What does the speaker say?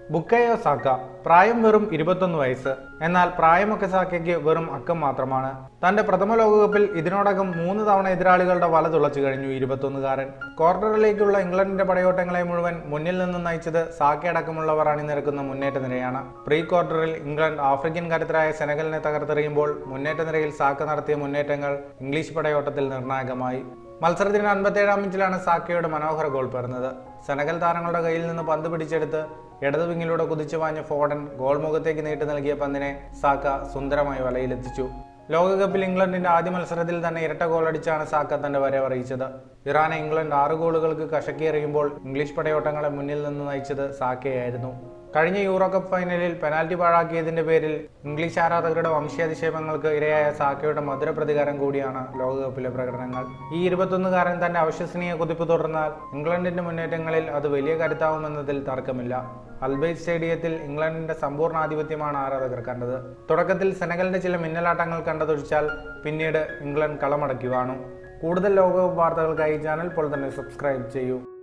ബുക്കയോ Saka പ്രായം വെറും ഇരുപത്തൊന്ന് വയസ്സ് എന്നാൽ പ്രായമൊക്കെ സാക്കയ്ക്ക് വെറും അക്കം മാത്രമാണ് തന്റെ പ്രഥമ ലോകകപ്പിൽ ഇതിനോടകം മൂന്ന് തവണ എതിരാളികളുടെ വല തുളച്ചു കഴിഞ്ഞു ഇരുപത്തൊന്നുകാരൻ ക്വാർട്ടറിലേക്കുള്ള ഇംഗ്ലണ്ടിന്റെ പടയോട്ടങ്ങളെ മുഴുവൻ മുന്നിൽ നിന്ന് നയിച്ചത് സാക്ക അടക്കമുള്ളവർ അണിനിരക്കുന്ന മുന്നേറ്റ നിരയാണ് പ്രീ ക്വാർട്ടറിൽ ഇംഗ്ലണ്ട് ആഫ്രിക്കൻ കരുത്തരായ സെനഗലിനെ തകർത്തെറിയുമ്പോൾ മുന്നേറ്റ നിരയിൽ സാക്ക നടത്തിയ മുന്നേറ്റങ്ങൾ ഇംഗ്ലീഷ് പടയോട്ടത്തിൽ നിർണായകമായി മത്സരത്തിന് അൻപത്തേഴാം മിനിറ്റിലാണ് സാക്കയുടെ മനോഹര ഗോൾ പിറന്നത് സെനഗൽ താരങ്ങളുടെ കയ്യിൽ നിന്ന് പന്ത് പിടിച്ചെടുത്ത് ഇടതു വിങ്ങിലൂടെ കുതിച്ചു വാഞ്ഞ ഫോഡൻ ഗോൾ മുഖത്തേക്ക് നീട്ടി നൽകിയ പന്തിനെ സാക്ക സുന്ദരമായി വലയിലെത്തിച്ചു ലോകകപ്പിൽ ഇംഗ്ലണ്ടിന്റെ ആദ്യ മത്സരത്തിൽ തന്നെ ഇരട്ട ഗോളടിച്ചാണ് സാക്ക തന്റെ വരവ് അറിയിച്ചത് ഇറാനെ ഇംഗ്ലണ്ട് ആറ് ഗോളുകൾക്ക് കഷക്കിയെറിയുമ്പോൾ ഇംഗ്ലീഷ് പടയോട്ടങ്ങളെ മുന്നിൽ നിന്ന് നയിച്ചത് സാക്കയായിരുന്നു കഴിഞ്ഞ യൂറോ കപ്പ് ഫൈനലിൽ പെനാൽറ്റി പാഴാക്കിയതിന്റെ പേരിൽ ഇംഗ്ലീഷ് ആരാധകരുടെ വംശീയാധിക്ഷേപങ്ങൾക്ക് ഇരയായ സാക്കയുടെ മധുര പ്രതികാരം കൂടിയാണ് ലോകകപ്പിലെ പ്രകടനങ്ങൾ ഈ ഇരുപത്തൊന്നുകാരൻ തന്റെ അവിശ്വസനീയ കുതിപ്പ് തുടർന്നാൽ ഇംഗ്ലണ്ടിന്റെ മുന്നേറ്റങ്ങളിൽ അത് വലിയ കരുത്താവുമെന്നതിൽ തർക്കമില്ല അൽബൈറ്റ് സ്റ്റേഡിയത്തിൽ ഇംഗ്ലണ്ടിന്റെ സമ്പൂർണ്ണ ആധിപത്യമാണ് ആരാധകർ കണ്ടത് തുടക്കത്തിൽ സെനഗലിന്റെ ചില മിന്നലാട്ടങ്ങൾ കണ്ടതൊഴിച്ചാൽ പിന്നീട് ഇംഗ്ലണ്ട് കളമടക്കി കാണും കൂടുതൽ ലോകകപ്പ് വാർത്തകൾക്കായി ചാനൽ ഇപ്പോൾ തന്നെ സബ്സ്ക്രൈബ് ചെയ്യൂ